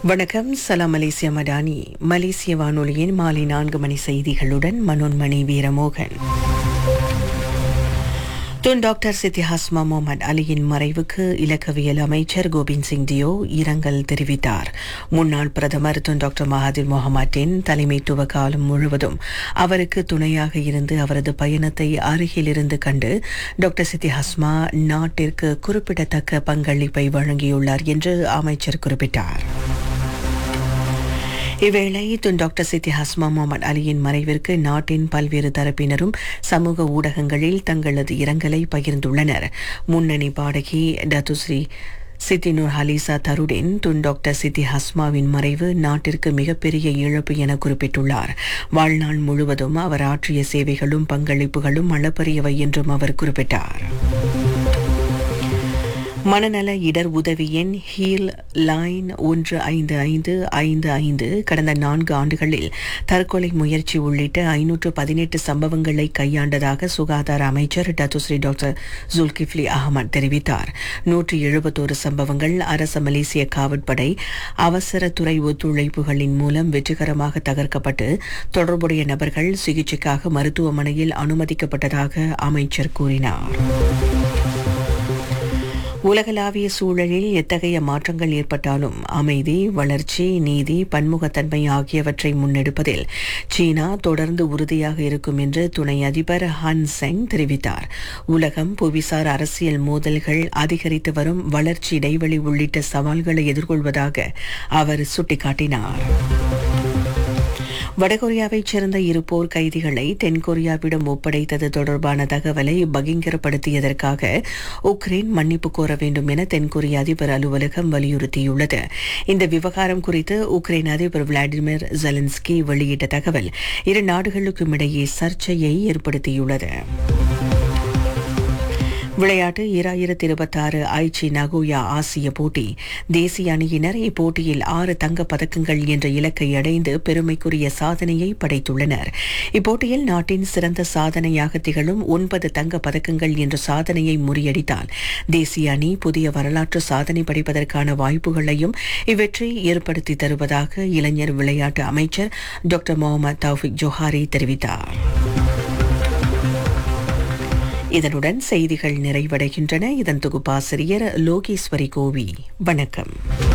வணக்கம் சலாம் மலேசிய மடானி மலேசிய வானொலியின் மாலை நான்கு மணி செய்திகளுடன் மனோன்மணி வீரமோகன் துன் டாக்டர் சித்தி ஹஸ்மா முகமது அலியின் மறைவுக்கு இலக்கவியல் அமைச்சர் கோபிந்த் சிங் டியோ இரங்கல் தெரிவித்தார் முன்னாள் பிரதமர் துன் டாக்டர் மகாதிர் முகமதின் தலைமைத்துவ காலம் முழுவதும் அவருக்கு துணையாக இருந்து அவரது பயணத்தை அருகிலிருந்து கண்டு டாக்டர் சித்தி ஹஸ்மா நாட்டிற்கு குறிப்பிடத்தக்க பங்களிப்பை வழங்கியுள்ளார் என்று அமைச்சர் குறிப்பிட்டார் இவ்வேளை துன் டாக்டர் சித்தி ஹஸ்மா முகமது அலியின் மறைவிற்கு நாட்டின் பல்வேறு தரப்பினரும் சமூக ஊடகங்களில் தங்களது இரங்கலை பகிர்ந்துள்ளனர் முன்னணி பாடகி Datuk Sri Siti Nur Haliza Tarudin Tun doctor Siti ஹஸ்மாவின் மறைவு நாட்டிற்கு மிகப்பெரிய இழப்பு என குறிப்பிட்டுள்ளார் வாழ்நாள் முழுவதும் அவர் ஆற்றிய சேவைகளும் பங்களிப்புகளும் அளப்பரியவை என்றும் அவர் குறிப்பிட்டார் மனநல இடர் உதவி எண் ஹீல் லைன் ஒன்று ஐந்து ஐந்து ஐந்து ஐந்து கடந்த நான்கு ஆண்டுகளில் தற்கொலை முயற்சி உள்ளிட்ட ஐநூற்று பதினெட்டு சம்பவங்களை கையாண்டதாக சுகாதார அமைச்சர் டத்துஸ்ரீ டாக்டர் ஜுல்கிஃப்லி அகமது தெரிவித்தார் நூற்றி எழுபத்தோரு சம்பவங்கள் அரச மலேசிய காவற்படை அவசர துறை ஒத்துழைப்புகளின் மூலம் வெற்றிகரமாக தகர்க்கப்பட்டு தொடர்புடைய நபர்கள் சிகிச்சைக்காக மருத்துவமனையில் அனுமதிக்கப்பட்டதாக அமைச்சர் கூறினார் உலகளாவிய சூழலில் எத்தகைய மாற்றங்கள் ஏற்பட்டாலும் அமைதி வளர்ச்சி நீதி பன்முகத்தன்மை ஆகியவற்றை முன்னெடுப்பதில் சீனா தொடர்ந்து உறுதியாக இருக்கும் என்று துணை அதிபர் ஹன் செங் தெரிவித்தார் உலகம் புவிசார் அரசியல் மோதல்கள் அதிகரித்து வரும் வளர்ச்சி இடைவெளி உள்ளிட்ட சவால்களை எதிர்கொள்வதாக அவர் சுட்டிக்காட்டினார் வடகொரியாவைச் சேர்ந்த இரு போர் கைதிகளை தென்கொரியாவிடம் ஒப்படைத்தது தொடர்பான தகவலை பகிங்கரப்படுத்தியதற்காக உக்ரைன் மன்னிப்பு கோர வேண்டும் என தென்கொரிய அதிபர் அலுவலகம் வலியுறுத்தியுள்ளது இந்த விவகாரம் குறித்து உக்ரைன் அதிபர் விளாடிமிர் ஜெலன்ஸ்கி வெளியிட்ட தகவல் இரு நாடுகளுக்கும் இடையே சர்ச்சையை ஏற்படுத்தியுள்ளது விளையாட்டு இராயிரத்தி இருபத்தாறு ஐச்சி நகோயா ஆசிய போட்டி தேசிய அணியினர் இப்போட்டியில் ஆறு தங்கப் பதக்கங்கள் என்ற இலக்கை அடைந்து பெருமைக்குரிய சாதனையை படைத்துள்ளனர் இப்போட்டியில் நாட்டின் சிறந்த சாதனையாக திகழும் ஒன்பது தங்கப் பதக்கங்கள் என்ற சாதனையை முறியடித்தால் தேசிய அணி புதிய வரலாற்று சாதனை படைப்பதற்கான வாய்ப்புகளையும் இவற்றை ஏற்படுத்தி தருவதாக இளைஞர் விளையாட்டு அமைச்சர் டாக்டர் முகமது தௌஃபிக் ஜோஹாரி தெரிவித்தார் இதனுடன் செய்திகள் நிறைவடைகின்றன இதன் தொகுப்பாசிரியர் லோகேஸ்வரி கோவி வணக்கம்